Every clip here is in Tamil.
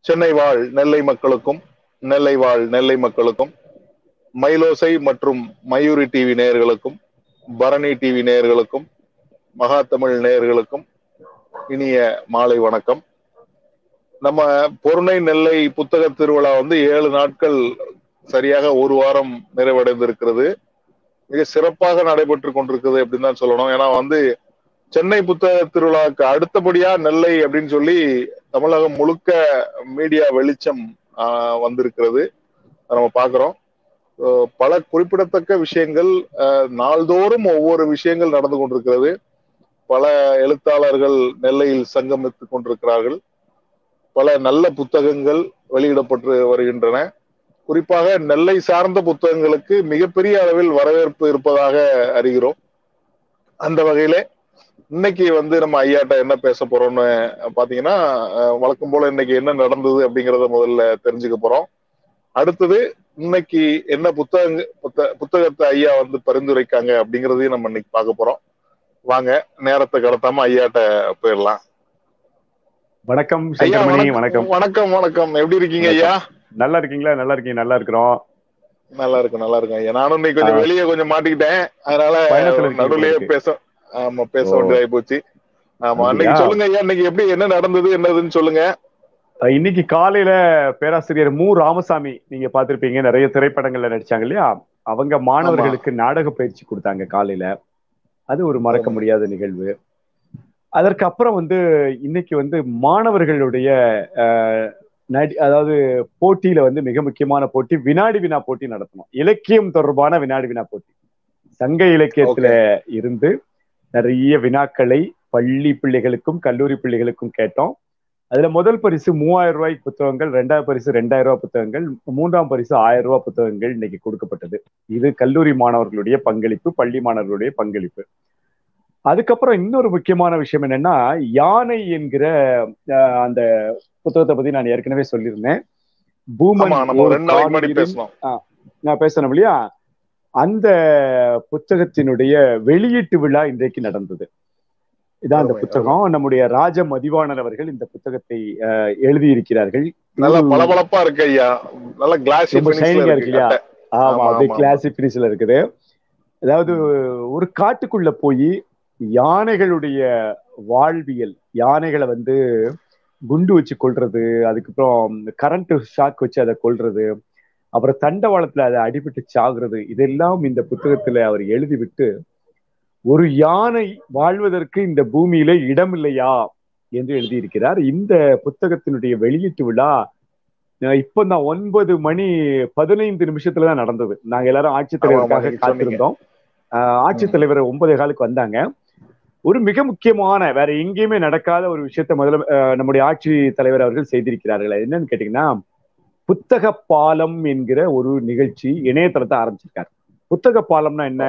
சென்னை வாழ் நெல்லை மக்களுக்கும் நெல்லை வாழ் நெல்லை மக்களுக்கும் மயிலோசை மற்றும் மயூரி டிவி நேயர்களுக்கும் பரணி டிவி நேயர்களுக்கும் மகா தமிழ் நேயர்களுக்கும் இனிய மாலை வணக்கம் நம்ம பொருணை நெல்லை புத்தக திருவிழா வந்து ஏழு நாட்கள் சரியாக ஒரு வாரம் நிறைவடைந்திருக்கிறது மிக சிறப்பாக நடைபெற்று கொண்டிருக்குது அப்படின்னு தான் சொல்லணும் ஏன்னா வந்து சென்னை புத்தக திருவிழாவுக்கு அடுத்தபடியா நெல்லை அப்படின்னு சொல்லி தமிழகம் முழுக்க மீடியா வெளிச்சம் ஆஹ், வந்திருக்கிறது அதை நம்ம பார்க்கிறோம் அஹ், பல குறிப்பிடத்தக்க விஷயங்கள் அஹ், நாள்தோறும் ஒவ்வொரு விஷயங்கள் நடந்து கொண்டிருக்கிறது பல எழுத்தாளர்கள் நெல்லையில் சங்கமித்துக் கொண்டிருக்கிறார்கள் பல நல்ல புத்தகங்கள் வெளியிடப்பட்டு வருகின்றன குறிப்பாக நெல்லை சார்ந்த புத்தகங்களுக்கு மிகப்பெரிய அளவில் வரவேற்பு இருப்பதாக அறிகிறோம் அந்த வகையிலே இன்னைக்கு வந்து நம்ம ஐயாட்ட என்ன பேச போறோம்னு பாத்தீங்கன்னா அஹ், வழக்கம் போல இன்னைக்கு என்ன நடந்தது அப்படிங்கறத முதல்ல தெரிஞ்சுக்க போறோம் அடுத்தது இன்னைக்கு என்ன புத்தகங்க புத்த- புத்தகத்தை ஐயா வந்து பரிந்துரைக்காங்க அப்படிங்கறதையும் நம்ம இன்னைக்கு பார்க்க போறோம் வாங்க நேரத்தை கடத்தாம ஐயாட்ட போயிடலாம் வணக்கம் ஐயா சங்கரமணி வணக்கம் வணக்கம் வணக்கம் எப்படி இருக்கீங்க ஐயா நல்லா இருக்கீங்களா நல்லா இருக்கீங்க நல்லா இருக்கிறோம் நல்லா இருக்கும் நல்லா இருக்கும் ஐயா நானும் இன்னைக்கு கொஞ்சம் வெளியே கொஞ்சம் மாட்டிக்கிட்டேன் அதனால பயணத்துல இருக்கீங்க நடுவுலயே உங்களுக்கு. பேச ஆமா பேச ஓ. வேண்டியதாகி போச்சு ஆமா அப்படியா? அன்னைக்கு சொல்லுங்க ஐயா இன்னைக்கு எப்படி என்ன நடந்தது என்னதுன்னு சொல்லுங்க அஹ் இன்னைக்கு காலையில பேராசிரியர் மு ராமசாமி நீங்க பார்த்திருப்பீங்க நிறைய திரைப்படங்கள்ல நடிச்சாங்க இல்லையா அவங்க மாணவர்களுக்கு நாடக பயிற்சி கொடுத்தாங்க காலையில அது ஒரு மறக்க ஆமா. முடியாத நிகழ்வு அதற்கு அப்புறம் வந்து இன்னைக்கு வந்து மாணவர்களுடைய அஹ், நடி அதாவது போட்டியில வந்து மிக முக்கியமான போட்டி வினாடி வினா போட்டி நடத்தணும் இலக்கியம் தொடர்பான வினாடி வினா போட்டி சங்க இலக்கியத்துல இருந்து நிறைய வினாக்களை பள்ளி பிள்ளைகளுக்கும் கல்லூரி பிள்ளைகளுக்கும் கேட்டோம் அதுல முதல் பரிசு மூவாயிரம் ரூபாய் புத்தகங்கள் ரெண்டாவது பரிசு ரெண்டாயிரம் ரூபாய் புத்தகங்கள் மூன்றாம் பரிசு ஆயிரம் ரூபாய் புத்தகங்கள் இன்னைக்கு கொடுக்கப்பட்டது இது கல்லூரி மாணவர்களுடைய பங்களிப்பு பள்ளி மாணவர்களுடைய பங்களிப்பு அதுக்கப்புறம் இன்னொரு முக்கியமான விஷயம் என்னன்னா யானை என்கிற அஹ், அந்த புத்தகத்தை பத்தி நான் ஏற்கனவே சொல்லியிருந்தேன் பூமன் ஆமா நம்ம ஒரு ரெண்டு நாளைக்கு முன்னாடி காவிரியின் பேசணும் நான் பேசணும் இல்லையா அந்த புத்தகத்தினுடைய வெளியீட்டு விழா இன்றைக்கு நடந்தது இதான் அந்த அருமை, புத்தகம் நம்முடைய ராஜ மதிவாணன் அவர்கள் இந்த புத்தகத்தை அஹ், எழுதியிருக்கிறார்கள் நல்லா ஒரு- பளபளப்பா இருக்கு ஐயா நல்ல கிளாசி ரொம்ப shining ஆ இருக்கு இல்லையா? ஆமா ஆமா, அப்படியே ஆமா. கிளாசிக் பினிஷ்ல இருக்குது அதாவது ஒரு காட்டுக்குள்ள போய் யானைகளுடைய வாழ்வியல் யானைகளை வந்து குண்டு வச்சு கொல்றது அதுக்கப்புறம் கரண்ட் ஷாக் வச்சு அதை கொல்றது அப்புறம் தண்டவாளத்துல அதை அடிபட்டு சாகுறது இதெல்லாம் இந்த புத்தகத்துல அவர் எழுதிவிட்டு ஒரு யானை வாழ்வதற்கு இந்த பூமியில இடம் இல்லையா என்று எழுதியிருக்கிறார் இந்த புத்தகத்தினுடைய வெளியீட்டு விழா அஹ் இப்போ நான் ஒன்பது மணி பதினைந்து நிமிஷத்துல தான் நடந்தது நாங்க எல்லாரும் ஆமா, ஆட்சித்தலைவருக்காக நீங்க காத்திருந்தோம் அஹ் ஆட்சித்தலைவர் ஒன்பதே காலுக்கு வந்தாங்க ஒரு மிக முக்கியமான வேற எங்கேயுமே நடக்காத ஒரு விஷயத்த முதல்ல அஹ், நம்முடைய ஆட்சி தலைவர் அவர்கள் செய்திருக்கிறார்கள் அது என்னன்னு கேட்டீங்கன்னா புத்தக பாலம் என்கிற ஒரு நிகழ்ச்சி இணையதளத்தை ஆரம்பிச்சிருக்காரு புத்தக பாலம்னா என்ன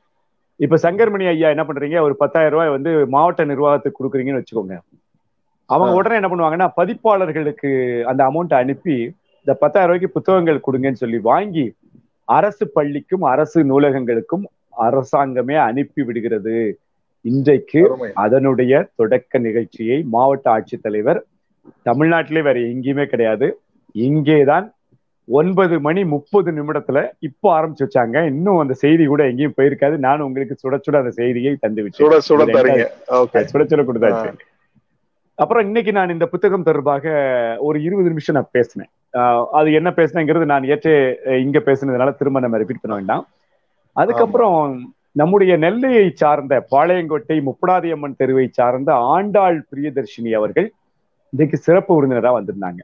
இப்ப சங்கர்மணி ஐயா என்ன பண்றீங்க ஒரு பத்தாயிரம் ரூபாய் வந்து மாவட்ட நிர்வாகத்துக்கு கொடுக்குறீங்கன்னு வச்சுக்கோங்க அவங்க ஆ. உடனே என்ன பண்ணுவாங்கன்னா பதிப்பாளர்களுக்கு அந்த அமௌண்ட்டை அனுப்பி இந்த பத்தாயிரம் ரூபாய்க்கு புத்தகங்கள் கொடுங்கன்னு சொல்லி வாங்கி அரசு பள்ளிக்கும் அரசு நூலகங்களுக்கும் அரசாங்கமே அனுப்பி விடுகிறது இன்றைக்கு அருமை. அதனுடைய தொடக்க நிகழ்ச்சியை மாவட்ட ஆட்சித்தலைவர் தமிழ்நாட்டிலே வேற எங்கேயுமே கிடையாது இங்கேதான் ஒன்பது மணி முப்பது நிமிடத்துல இப்போ ஆரம்பிச்சு வச்சாங்க இன்னும் அந்த செய்தி கூட எங்கேயும் போயிருக்காது நானும் உங்களுக்கு சுட சுட அந்த செய்தியை தந்து விட்டேன் சுட சுட இது தரீங்க ஓகே சுட சுட கொடுத்தாச்சு அப்புறம் இன்னைக்கு நான் இந்த புத்தகம் தொடர்பாக ஒரு இருபது நிமிஷம் நான் பேசினேன் ஆஹ் அது என்ன பேசினேங்கிறது நான் ஏற்று அஹ் இங்க பேசினதுனால திரும்ப நம்ம ரிப்பீட் பண்ண வேண்டாம் அதுக்கப்புறம் நம்முடைய நெல்லையை சார்ந்த பாளையங்கோட்டை முப்படாதி அம்மன் தெருவை சார்ந்த ஆண்டாள் பிரியதர்ஷினி அவர்கள் இன்னைக்கு சிறப்பு விருந்தினரா வந்திருந்தாங்க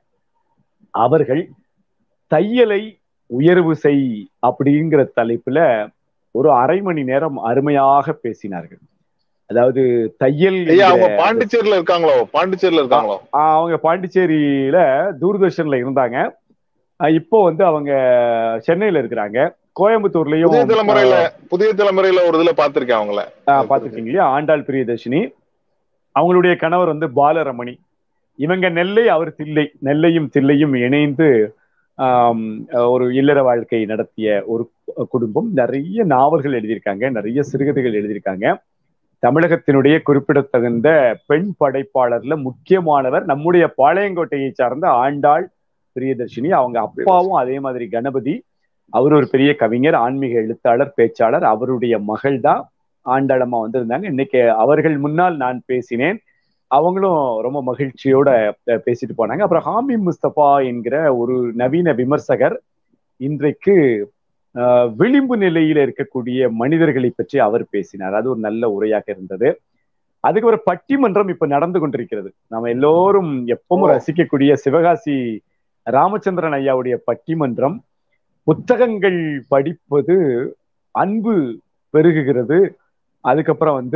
அவர்கள் தையலை உயர்வு செய் அப்படிங்கிற தலைப்புல ஒரு அரை மணி நேரம் அருமையாக பேசினார்கள் அதாவது தையல் ஐயா அவங்க என்கிற- பாண்டிச்சேரியில இருக்காங்களோ பாண்டிச்சேரியில இருக்காங்களோ ஆஹ் அவங்க பாண்டிச்சேரியில தூர்தர்ஷன்ல இருந்தாங்க ஆஹ் இப்போ வந்து அவங்க சென்னையில இருக்கிறாங்க கோயம்புத்தூர்லயும் புதிய தலைமுறையில புதிய தலைமுறையில ஒரு இதுல பாத்திருக்கேன் அவங்கள ஆஹ் பாத்திருக்கீங்க இல்லையா ஆண்டாள் பிரியதர்ஷினி அவங்களுடைய கணவர் வந்து பாலரமணி இவங்க நெல்லை அவர் தில்லை நெல்லையும் தில்லையும் இணைந்து ஆம், ஒரு இல்லற வாழ்க்கை நடத்திய ஒரு குடும்பம் நிறைய நாவல்கள் எழுதியிருக்காங்க நிறைய சிறுகதைகள் எழுதியிருக்காங்க தமிழகத்தினுடைய குறிப்பிடத்தகுந்த பெண் படைப்பாளர்ல முக்கியமானவர் நம்முடைய பாளையங்கோட்டையை சார்ந்த ஆண்டாள் பிரியதர்ஷினி அவங்க அப்பாவும் அதே மாதிரி கணபதி அவர் ஒரு பெரிய கவிஞர் ஆன்மீக எழுத்தாளர் பேச்சாளர் அவருடைய மகள் தான் ஆண்டாளம்மா வந்திருந்தாங்க இன்னைக்கு அவர்கள் முன்னால் நான் பேசினேன் அவங்களும் ரொம்ப மகிழ்ச்சியோட பேசிட்டு போனாங்க அப்புறம் ஹாமி முஸ்தபா என்கிற ஒரு நவீன விமர்சகர் இன்றைக்கு விளிம்பு நிலையில இருக்கக்கூடிய மனிதர்களை பற்றி அவர் பேசினார் அது ஒரு நல்ல உரையாக இருந்தது அதுக்கு ஒரு பட்டிமன்றம் இப்ப நடந்து கொண்டிருக்கிறது நம்ம எல்லோரும் எப்பவும் ரசிக்கக்கூடிய சிவகாசி ராமச்சந்திரன் ஐயாவுடைய பட்டிமன்றம் புத்தகங்கள் படிப்பது அன்பு பெருகுகிறது அதுக்கப்புறம் வந்து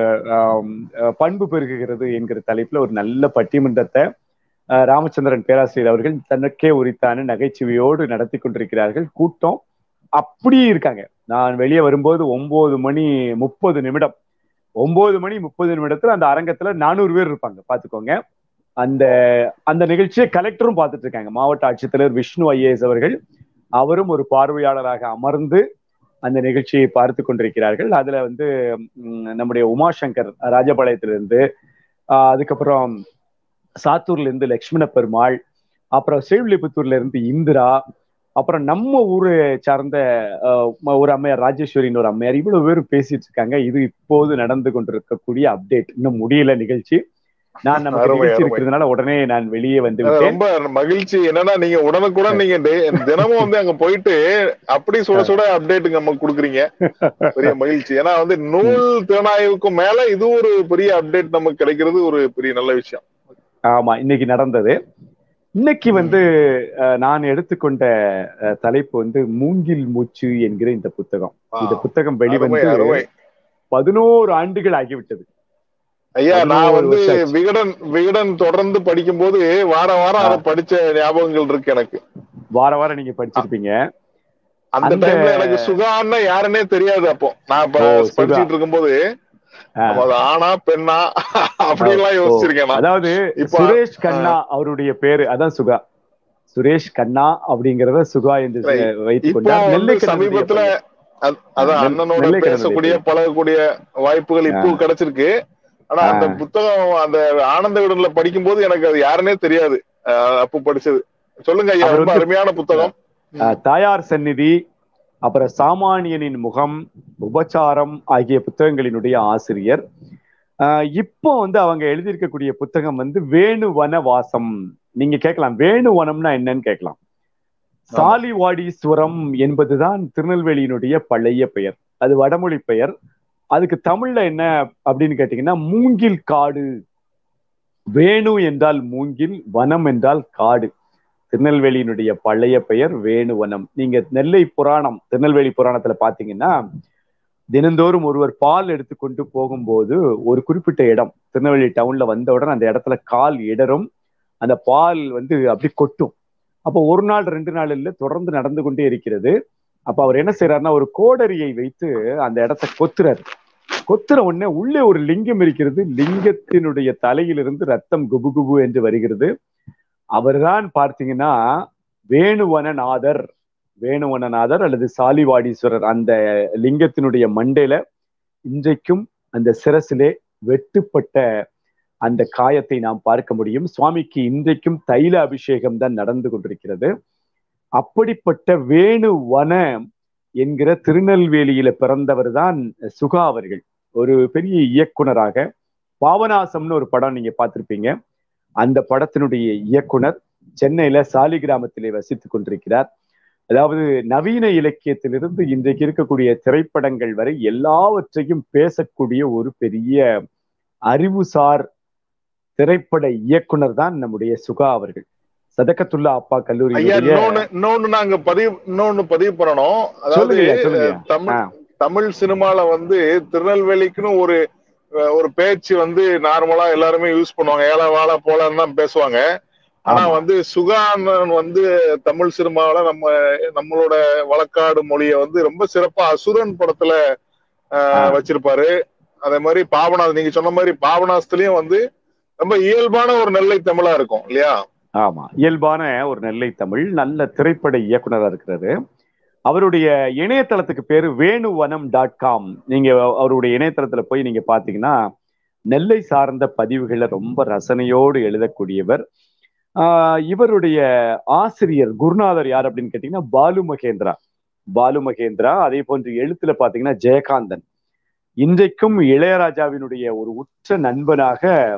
பண்பு பெருகுகிறது என்கிற தலைப்புல ஒரு நல்ல பட்டிமன்றத்தை ராமச்சந்திரன் பேராசிரியர் அவர்கள் தனக்கே உரித்தான நகைச்சுவையோடு நடத்தி கொண்டிருக்கிறார்கள் கூட்டம் அப்படியே இருக்காங்க நான் வெளியே வரும்போது ஒன்பது மணி முப்பது நிமிடம் ஒன்பது மணி முப்பது நிமிடத்துல அந்த அரங்கத்துல நானூறு பேர் இருப்பாங்க பாத்துக்கோங்க அந்த அந்த நிகழ்ச்சியை கலெக்டரும் பார்த்துட்டு இருக்காங்க மாவட்ட ஆட்சித்தலைவர் விஷ்ணு ஐஏஎஸ் அவர்கள் அவரும் ஒரு பார்வையாளராக அமர்ந்து அந்த நிகழ்ச்சியை பார்த்து கொண்டிருக்கிறார்கள் அதுல வந்து நம்முடைய உமாசங்கர் ராஜபாளையத்திலிருந்து அதுக்கப்புறம் சாத்தூர்ல இருந்து லட்சுமண பெருமாள் அப்புறம் ஸ்ரீவில்லிபுத்தூர்ல இருந்து இந்திரா அப்புறம் நம்ம ஊரை சார்ந்த ஒரு அம்மையார் ராஜேஸ்வரின்னு ஒரு அம்மையார் இவ்வளவு பேர் பேசிட்டு இருக்காங்க இது இப்போது நடந்து கொண்டிருக்கக்கூடிய அப்டேட் இன்னும் முடியல நிகழ்ச்சி நான் நம்ம நிகழ்ச்சி இருக்கிறதுனால உடனே நான் வெளியே வந்து ரொம்ப மகிழ்ச்சி என்னன்னா நீங்க உடனுக்குடன் நீங்க தினமும் வந்து அங்க போயிட்டு அப்படி சுட சுட அப்டேட் நம்ம கொடுக்குறீங்க பெரிய மகிழ்ச்சி ஏன்னா வந்து நூல் திறனாய்வுக்கும் மேல இது ஒரு பெரிய அப்டேட் நமக்கு கிடைக்கிறது ஒரு பெரிய நல்ல விஷயம் ஆமா இன்னைக்கு நடந்தது இன்னைக்கு வந்து நான் எடுத்துக்கொண்ட தலைப்பு வந்து மூங்கில் மூச்சு என்கிற இந்த புத்தகம் இந்த புத்தகம் வெளிவந்து பதினோரு ஆண்டுகள் ஆகிவிட்டது ஐயா நான் வந்து விகடன் விகடன் தொடர்ந்து படிக்கும் போது வார வாரம் அதை படிச்ச ஞாபகங்கள் இருக்கு எனக்கு வார வாரம் நீங்க படிச்சிருப்பீங்க அந்த டைம்ல எனக்கு சுகான்னா யாருன்னே தெரியாது அப்போ நான் படிச்சுட்டு இருக்கும்போது ஆனா பெண்ணா அப்படி எல்லாம் யோசிச்சிருக்கேன் அதாவது சுரேஷ் கண்ணா அவருடைய பேரு அதான் சுகா சுரேஷ் கண்ணா அப்படிங்கறத சுகா என்று வைத்துக் கொண்டார் நெல்லை சமீபத்துல அதான் அண்ணனோட பேசக்கூடிய பழகக்கூடிய வாய்ப்புகள் இப்போ கிடைச்சிருக்கு ஆனா அந்த புத்தகம் அந்த ஆனந்த விடன்ல படிக்கும் போது எனக்கு அது யாருன்னே தெரியாது அப்போ படிச்சது சொல்லுங்க ஐயா ரொம்ப அருமையான புத்தகம் தாயார் சந்நிதி அப்புறம் சாமானியனின் முகம் உபச்சாரம் ஆகிய புத்தகங்களினுடைய ஆசிரியர் இப்போ வந்து அவங்க எழுதியிருக்கக்கூடிய புத்தகம் வந்து வேணு வனவாசம் நீங்க கேட்கலாம் வேணு வனம்னா என்னன்னு கேட்கலாம் சாலிவாடீஸ்வரம் என்பதுதான் திருநெல்வேலியினுடைய பழைய பெயர் அது வடமொழி பெயர் அதுக்கு தமிழ்ல என்ன அப்படின்னு கேட்டீங்கன்னா மூங்கில் காடு வேணு என்றால் மூங்கில் வனம் என்றால் காடு திருநெல்வேலியினுடைய பழைய பெயர் வேணுவனம் நீங்க நெல்லை புராணம் திருநெல்வேலி புராணத்துல பாத்தீங்கன்னா தினந்தோறும் ஒருவர் பால் எடுத்துக்கொண்டு போகும்போது ஒரு குறிப்பிட்ட இடம் திருநெல்வேலி டவுன்ல வந்தவுடன் அந்த இடத்துல கால் இடரும் அந்த பால் வந்து அப்படி கொட்டும் அப்போ ஒரு நாள் ரெண்டு நாள் இல்லை தொடர்ந்து நடந்து கொண்டே இருக்கிறது அப்ப அவர் என்ன செய்யறாருன்னா ஒரு கோடரியை வைத்து அந்த இடத்த கொத்துறாரு கொத்துற உடனே உள்ளே ஒரு லிங்கம் இருக்கிறது லிங்கத்தினுடைய தலையிலிருந்து ரத்தம் குபு குபு என்று வருகிறது அவர்தான் பார்த்தீங்கன்னா வேணுவனநாதர் வேணுவனநாதர் அல்லது சாலிவாடீஸ்வரர் அந்த லிங்கத்தினுடைய மண்டையில இன்றைக்கும் அந்த சிரசிலே வெட்டுப்பட்ட அந்த காயத்தை நாம் பார்க்க முடியும் சுவாமிக்கு இன்றைக்கும் தைல அபிஷேகம் தான் நடந்து கொண்டிருக்கிறது அப்படிப்பட்ட வேணுவன என்கிற திருநெல்வேலியில பிறந்தவர் தான் சுகா அவர்கள் ஒரு பெரிய இயக்குனராக பாவனாசம்னு ஒரு படம் நீங்க பார்த்திருப்பீங்க அந்த படத்தினுடைய இயக்குனர் சென்னையில சாலி கிராமத்திலே வசித்துக் கொண்டிருக்கிறார் அதாவது நவீன இலக்கியத்திலிருந்து இன்றைக்கு இருக்கக்கூடிய திரைப்படங்கள் வரை எல்லாவற்றையும் பேசக்கூடிய ஒரு பெரிய அறிவுசார் திரைப்பட இயக்குனர் தான் நம்முடைய சுகா அவர்கள் சதக்கத்துல்லா அப்பா கல்லூரி இன்னொன்னு நாங்க பதிவு இன்னொன்னு பதிவு பண்ணணும் அதாவது தமிழ் தமிழ் சினிமால வந்து திருநெல்வேலிக்குன்னு ஒரு ஒரு பேச்சு வந்து நார்மலா எல்லாருமே யூஸ் பண்ணுவாங்க ஏழை வாழ போலன்னு தான் பேசுவாங்க ஆனா வந்து சுகானன் வந்து தமிழ் சினிமாவில நம்ம நம்மளோட வழக்காடு மொழிய வந்து ரொம்ப சிறப்பா அசுரன் படத்துல வச்சிருப்பாரு அதே மாதிரி பாபநாத் நீங்க சொன்ன மாதிரி பாபநாசத்துலயும் வந்து ரொம்ப இயல்பான ஒரு நெல்லை தமிழா இருக்கும் இல்லையா ஆமா இயல்பான ஒரு நெல்லை தமிழ் நல்ல திரைப்பட இயக்குனரா இருக்கிறது அவருடைய இணையதளத்துக்கு பேரு வேணுவனம் டாட் காம் நீங்க அவருடைய இணையதளத்துல போய் நீங்க பாத்தீங்கன்னா நெல்லை சார்ந்த பதிவுகளை ரொம்ப ரசனையோடு எழுதக்கூடியவர் ஆஹ் இவருடைய ஆசிரியர் குருநாதர் யார் அப்படின்னு கேட்டீங்கன்னா பாலு மகேந்திரா பாலு மகேந்திரா அதே போன்று எழுத்துல பாத்தீங்கன்னா ஜெயகாந்தன் இன்றைக்கும் இளையராஜாவினுடைய ஒரு உற்ற நண்பனாக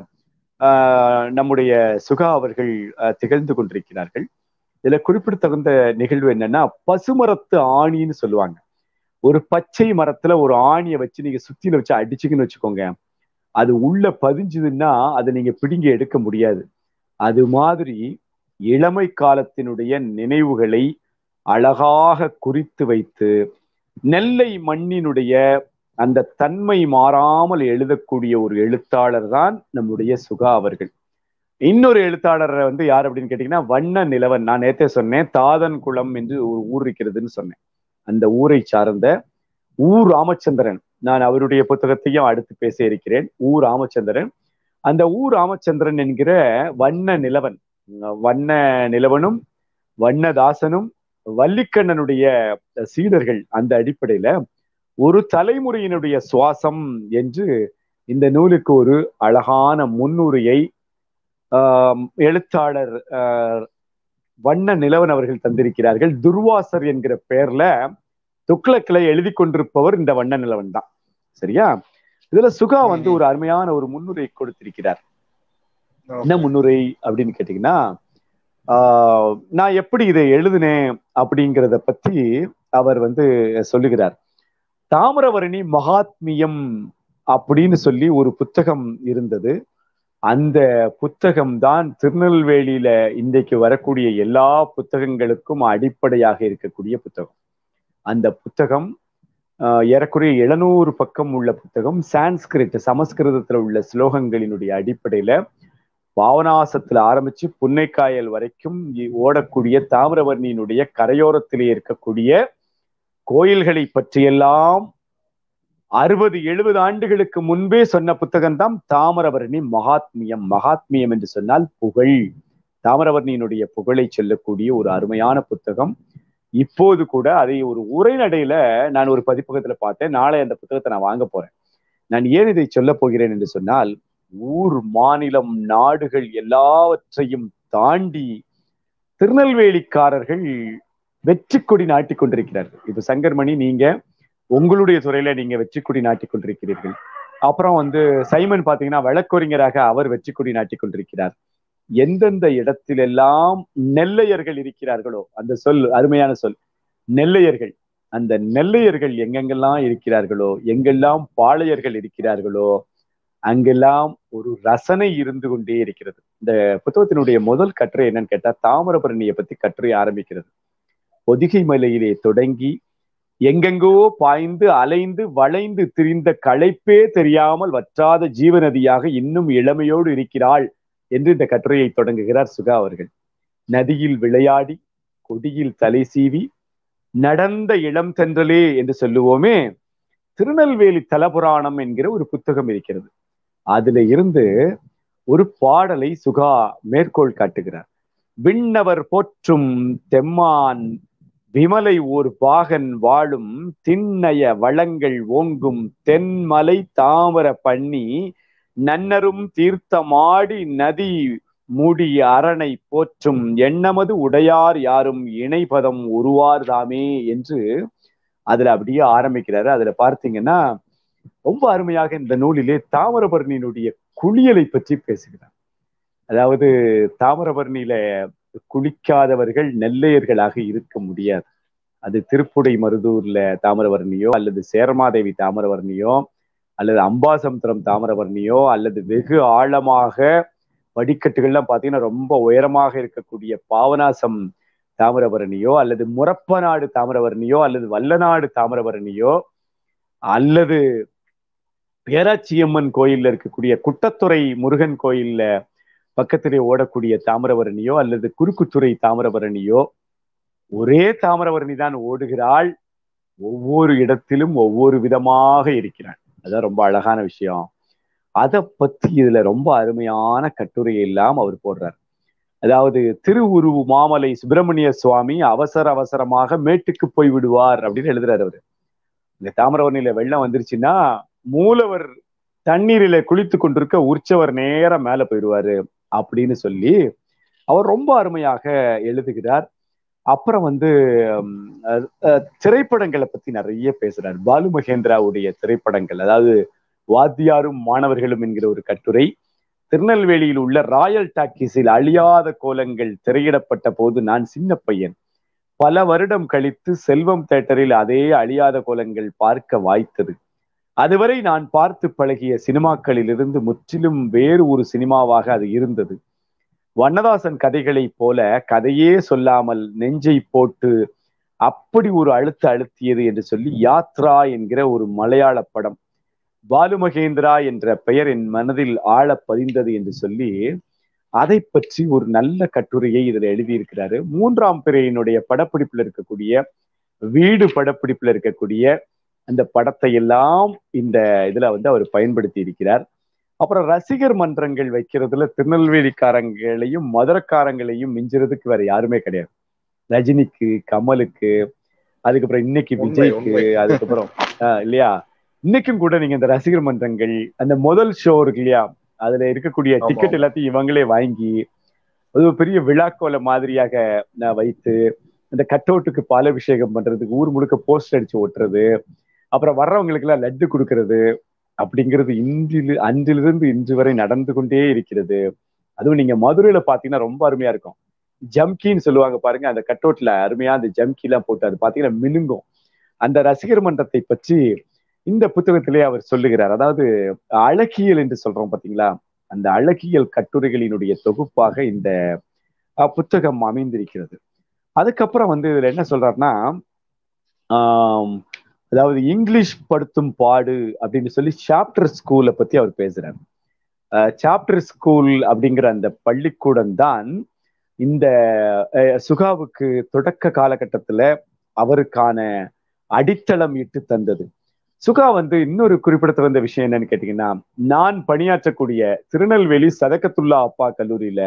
ஆஹ் நம்முடைய சுகா அவர்கள் ஆஹ் திகழ்ந்து கொண்டிருக்கிறார்கள் இதுல குறிப்பிடத்தகுந்த நிகழ்வு என்னன்னா பசுமரத்து ஆணின்னு சொல்லுவாங்க ஒரு பச்சை மரத்துல ஒரு ஆணியை வச்சு நீங்க சுத்தியில வச்சு அடிச்சுக்குன்னு வச்சுக்கோங்க அது உள்ள பதிஞ்சுதுன்னா அதை நீங்க பிடுங்கி எடுக்க முடியாது அது மாதிரி இளமை காலத்தினுடைய நினைவுகளை அழகாக குறித்து வைத்து நெல்லை மண்ணினுடைய அந்த தன்மை மாறாமல் எழுதக்கூடிய ஒரு எழுத்தாளர் தான் நம்முடைய சுகா அவர்கள் இன்னொரு எழுத்தாளர் வந்து யார் அப்படின்னு கேட்டீங்கன்னா வண்ண நிலவன் நான் நேத்தே சொன்னேன் தாதன் குளம் என்று ஒரு ஊர் இருக்கிறதுன்னு சொன்னேன் அந்த ஊரை சார்ந்த ஊ ராமச்சந்திரன் நான் அவருடைய புத்தகத்தையும் அடுத்து பேச இருக்கிறேன் ஊ ராமச்சந்திரன் அந்த ஊ ராமச்சந்திரன் என்கிற வண்ண நிலவன் வண்ண நிலவனும் வண்ணதாசனும் வள்ளிக்கண்ணனுடைய சீடர்கள் அந்த அடிப்படையில ஒரு தலைமுறையினுடைய சுவாசம் என்று இந்த நூலுக்கு ஒரு அழகான முன்னுரையை எழுத்தாளர் வண்ண நிலவன் அவர்கள் தந்திருக்கிறார்கள் துர்வாசர் என்கிற பெயர்ல துக்ளக்கிளை எழுதி கொண்டிருப்பவர் இந்த வண்ண நிலவன் தான் சரியா இதுல சுகா வந்து ஒரு அருமையான ஒரு முன்னுரை கொடுத்திருக்கிறார் என்ன முன்னுரை அப்படின்னு கேட்டீங்கன்னா ஆஹ் நான் எப்படி இதை எழுதினேன் அப்படிங்கிறத பத்தி அவர் வந்து சொல்லுகிறார் தாமிரவரணி மகாத்மியம் அப்படின்னு சொல்லி ஒரு புத்தகம் இருந்தது அந்த புத்தகம் தான் திருநெல்வேலியில இன்றைக்கு வரக்கூடிய எல்லா புத்தகங்களுக்கும் அடிப்படையாக இருக்கக்கூடிய புத்தகம் அந்த புத்தகம் ஏறக்குறைய எழுநூறு பக்கம் உள்ள புத்தகம் சான்ஸ்கிரிட் சமஸ்கிருதத்துல உள்ள ஸ்லோகங்களினுடைய அடிப்படையில பாவனாசத்துல ஆரம்பிச்சு புன்னைக்காயல் வரைக்கும் ஓடக்கூடிய தாமிரவர்ணியினுடைய கரையோரத்திலே இருக்கக்கூடிய கோயில்களை பற்றியெல்லாம் அறுபது எழுபது ஆண்டுகளுக்கு முன்பே சொன்ன புத்தகம் தான் தாமிரவர்ணி மகாத்மியம் மகாத்மியம் என்று சொன்னால் புகழ் தாமிரவர்ணியினுடைய புகழை சொல்லக்கூடிய ஒரு அருமையான புத்தகம் இப்போது கூட அதை ஒரு உரைநடையில நான் ஒரு பதிப்பகத்துல பார்த்தேன் நாளை அந்த புத்தகத்தை நான் வாங்க போறேன் நான் ஏன் இதை சொல்ல போகிறேன் என்று சொன்னால் ஊர் மாநிலம் நாடுகள் எல்லாவற்றையும் தாண்டி திருநெல்வேலிக்காரர்கள் வெற்றி கொடி நாட்டிக் கொண்டிருக்கிறார்கள் இப்ப சங்கர்மணி நீங்க உங்களுடைய துறையில நீங்க வெற்றி கொடி நாட்டிக் கொண்டிருக்கிறீர்கள் அப்புறம் வந்து சைமன் பாத்தீங்கன்னா வழக்கறிஞராக அவர் வெற்றி கொடி நாட்டிக் கொண்டிருக்கிறார் எந்தெந்த இடத்திலெல்லாம் நெல்லையர்கள் இருக்கிறார்களோ அந்த சொல் அருமையான சொல் நெல்லையர்கள் அந்த நெல்லையர்கள் எங்கெங்கெல்லாம் இருக்கிறார்களோ எங்கெல்லாம் பாளையர்கள் இருக்கிறார்களோ அங்கெல்லாம் ஒரு ரசனை இருந்து கொண்டே இருக்கிறது இந்த புத்தகத்தினுடைய முதல் கட்டுரை என்னன்னு கேட்டா தாமிரபரணியை பத்தி கட்டுரை ஆரம்பிக்கிறது பொதிகை மலையிலே தொடங்கி எங்கெங்கோ பாய்ந்து அலைந்து வளைந்து திரிந்த களைப்பே தெரியாமல் வற்றாத ஜீவநதியாக இன்னும் இளமையோடு இருக்கிறாள் என்று இந்த கட்டுரையை தொடங்குகிறார் சுகா அவர்கள் நதியில் விளையாடி கொடியில் தலை சீவி நடந்த இளம் தென்றலே என்று சொல்லுவோமே திருநெல்வேலி தலபுராணம் என்கிற ஒரு புத்தகம் இருக்கிறது அதுல இருந்து ஒரு பாடலை சுகா மேற்கோள் காட்டுகிறார் விண்ணவர் போற்றும் தெம்மான் விமலை ஓர் பாகன் வாழும் திண்ணய வளங்கள் ஓங்கும் தென்மலை தாமர பண்ணி நன்னரும் தீர்த்தமாடி நதி மூடி அரணை போற்றும் எண்ணமது உடையார் யாரும் இணைபதம் உருவார் தாமே என்று அதுல அப்படியே ஆரம்பிக்கிறாரு அதுல பார்த்தீங்கன்னா ரொம்ப அருமையாக இந்த நூலிலே தாமிரபரணியினுடைய குளியலை பற்றி பேசுகிறார் அதாவது தாமிரபரணியில குளிக்காதவர்கள் நெல்லையர்களாக இருக்க முடியாது அது திருப்புடை மருதூர்ல தாமிரவர்ணியோ அல்லது சேரமாதேவி தாமிரவர்ணியோ அல்லது அம்பாசமுத்திரம் தாமிரவர்ணியோ அல்லது வெகு ஆழமாக வடிக்கட்டுகள்லாம் பார்த்தீங்கன்னா ரொம்ப உயரமாக இருக்கக்கூடிய பாவனாசம் தாமிரபரணியோ அல்லது முரப்பநாடு தாமிரபரணியோ அல்லது வல்லநாடு தாமிரபரணியோ அல்லது பேராச்சியம்மன் கோயில்ல இருக்கக்கூடிய குட்டத்துறை முருகன் கோயில்ல பக்கத்திலே ஓடக்கூடிய தாமிரபரணியோ அல்லது குறுக்குத்துறை தாமிரபரணியோ ஒரே தாமிரபரணி தான் ஓடுகிறாள் ஒவ்வொரு இடத்திலும் ஒவ்வொரு விதமாக இருக்கிறாள் அதான் ரொம்ப அழகான விஷயம் அதை பத்தி இதுல ரொம்ப அருமையான கட்டுரை எல்லாம் அவர் போடுறார் அதாவது திருவுருவு மாமலை சுப்பிரமணிய சுவாமி அவசர அவசரமாக மேட்டுக்கு போய் விடுவார் அப்படின்னு எழுதுறாரு அவரு இந்த தாமிரவர்ணியில வெள்ளம் வந்துருச்சுன்னா மூலவர் தண்ணீரில குளித்து கொண்டிருக்க உற்சவர் நேரா மேல போயிடுவாரு அப்படின்னு சொல்லி அவர் ரொம்ப அருமையாக எழுதுகிறார் அப்புறம் வந்து திரைப்படங்களை பத்தி நிறைய பேசுறார் பாலு மகேந்திராவுடைய திரைப்படங்கள் அதாவது வாத்தியாரும் மாணவர்களும் என்கிற ஒரு கட்டுரை திருநெல்வேலியில் உள்ள ராயல் டாக்கீஸில் அழியாத கோலங்கள் திரையிடப்பட்ட போது நான் சின்ன பையன் பல வருடம் கழித்து செல்வம் தேட்டரில் அதே அழியாத கோலங்கள் பார்க்க வாய்த்தது அதுவரை நான் பார்த்து பழகிய சினிமாக்களில் இருந்து முற்றிலும் வேறு ஒரு சினிமாவாக அது இருந்தது வண்ணதாசன் கதைகளைப் போல கதையே சொல்லாமல் நெஞ்சை போட்டு அப்படி ஒரு அழுத்த அழுத்தியது என்று சொல்லி யாத்ரா என்கிற ஒரு மலையாள படம் பாலு மகேந்திரா என்ற பெயர் என் மனதில் ஆழ பதிந்தது என்று சொல்லி அதை பற்றி ஒரு நல்ல கட்டுரையை இதுல எழுதியிருக்கிறாரு மூன்றாம் பிறையினுடைய படப்பிடிப்புல இருக்கக்கூடிய வீடு படப்பிடிப்புல இருக்கக்கூடிய அந்த படத்தை எல்லாம் இந்த இதுல வந்து அவர் பயன்படுத்தி இருக்கிறார் அப்புறம் ரசிகர் மன்றங்கள் வைக்கிறதுல திருநெல்வேலிக்காரங்களையும் மதுரக்காரங்களையும் மிஞ்சுறதுக்கு வேற யாருமே கிடையாது ரஜினிக்கு கமலுக்கு அதுக்கப்புறம் இன்னைக்கு விஜய்க்கு அதுக்கப்புறம் இல்லையா இன்னைக்கும் கூட நீங்க இந்த ரசிகர் மன்றங்கள் அந்த முதல் ஷோ இருக்கு இல்லையா அதுல இருக்கக்கூடிய டிக்கெட் எல்லாத்தையும் இவங்களே வாங்கி அது ஒரு பெரிய விழாக்கோல மாதிரியாக நான் வைத்து இந்த கட் அவுட்டுக்கு பாலாபிஷேகம் பண்றதுக்கு ஊர் முழுக்க போஸ்ட் அடிச்சு ஓட்டுறது அப்புறம் வர்றவங்களுக்கு எல்லாம் லட்டு கொடுக்கறது அப்படிங்கிறது இன்றில் அன்றிலிருந்து இன்று வரை நடந்து கொண்டே இருக்கிறது அதுவும் நீங்க மதுரையில பாத்தீங்கன்னா ரொம்ப அருமையா இருக்கும் ஜம்கின்னு சொல்லுவாங்க பாருங்க அந்த கட் அவுட்ல அருமையா அந்த ஜம்கி எல்லாம் போட்டு அது பாத்தீங்கன்னா மினுங்கும் அந்த ரசிகர் மன்றத்தை பற்றி இந்த புத்தகத்திலே அவர் சொல்லுகிறார் அதாவது அழகியல் என்று சொல்றோம் பாத்தீங்களா அந்த அழகியல் கட்டுரைகளினுடைய தொகுப்பாக இந்த புத்தகம் அமைந்திருக்கிறது அதுக்கப்புறம் வந்து இதுல என்ன சொல்றாருன்னா அதாவது இங்கிலீஷ் படுத்தும் பாடு அப்படின்னு சொல்லி சாப்டர் ஸ்கூலை பத்தி அவர் பேசுறாரு சாப்டர் ஸ்கூல் அப்படிங்கிற அந்த பள்ளிக்கூடம் தான் இந்த சுகாவுக்கு தொடக்க காலகட்டத்துல அவருக்கான அடித்தளம் இட்டு தந்தது சுகா வந்து இன்னொரு குறிப்பிடத்தகுந்த விஷயம் என்னன்னு கேட்டீங்கன்னா நான் பணியாற்றக்கூடிய திருநெல்வேலி சதக்கத்துல்லா அப்பா கல்லூரியில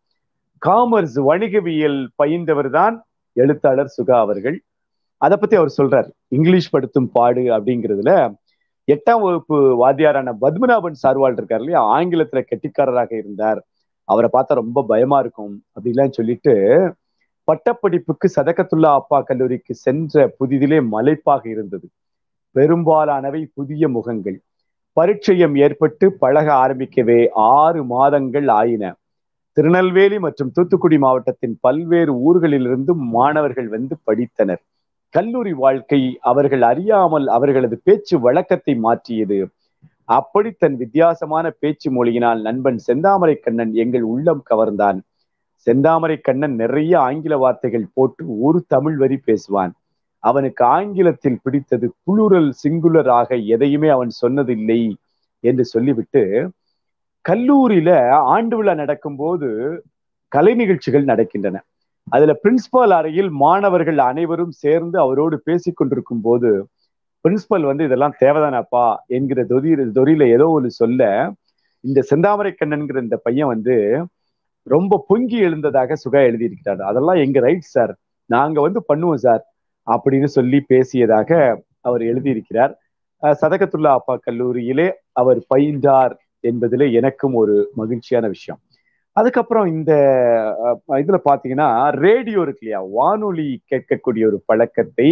காமர்ஸ் வணிகவியல் பயின்றவர் தான் எழுத்தாளர் சுகா அவர்கள் அதை பத்தி அவர் சொல்றார் இங்கிலீஷ் படுத்தும் பாடு அப்படிங்கிறதுல எட்டாம் வகுப்பு வாத்தியாரான பத்மநாபன் சார்வால் இருக்கார் இல்லையா ஆங்கிலத்துல கெட்டிக்காரராக இருந்தார் அவரை பார்த்தா ரொம்ப பயமா இருக்கும் அப்படிலாம் சொல்லிட்டு பட்டப்படிப்புக்கு சதக்கத்துல்லா அப்பா கல்லூரிக்கு சென்ற புதிதிலே மலைப்பாக இருந்தது பெரும்பாலானவை புதிய முகங்கள் பரிச்சயம் ஏற்பட்டு பழக ஆரம்பிக்கவே ஆறு மாதங்கள் ஆயின திருநெல்வேலி மற்றும் தூத்துக்குடி மாவட்டத்தின் பல்வேறு ஊர்களிலிருந்து மாணவர்கள் வந்து படித்தனர் கல்லூரி வாழ்க்கை அவர்கள் அறியாமல் அவர்களது பேச்சு வழக்கத்தை மாற்றியது அப்படி தன் வித்தியாசமான பேச்சு மொழியினால் நண்பன் செந்தாமரை கண்ணன் எங்கள் உள்ளம் கவர்ந்தான் செந்தாமரை கண்ணன் நிறைய ஆங்கில வார்த்தைகள் போட்டு ஒரு தமிழ் வரி பேசுவான் அவனுக்கு ஆங்கிலத்தில் பிடித்தது புளுரல் சிங்குலர் ஆக எதையுமே அவன் சொன்னதில்லை என்று சொல்லிவிட்டு கல்லூரியில ஆண்டு விழா நடக்கும்போது கலை நிகழ்ச்சிகள் நடக்கின்றன அதுல பிரின்சிபால் அறையில் மாணவர்கள் அனைவரும் சேர்ந்து அவரோடு பேசிக் கொண்டிருக்கும் போது பிரின்சிபல் வந்து இதெல்லாம் தேவைதானாப்பா என்கிற தொதி தொரியில ஏதோ ஒரு சொல்ல இந்த செந்தாமரை கண்ணன்கிற இந்த பையன் வந்து ரொம்ப பொங்கி எழுந்ததாக சுகா எழுதியிருக்கிறார் அதெல்லாம் எங்க ரைட் சார் நாங்க வந்து பண்ணுவோம் சார் அப்படின்னு சொல்லி பேசியதாக அவர் எழுதியிருக்கிறார் சதகத்துல்லா அப்பா கல்லூரியிலே அவர் பயின்றார் என்பதிலே எனக்கும் ஒரு மகிழ்ச்சியான விஷயம் அதுக்கப்புறம் இந்த இதுல பாத்தீங்கன்னா ரேடியோ இருக்கு இல்லையா வானொலி கேட்கக்கூடிய ஒரு பழக்கத்தை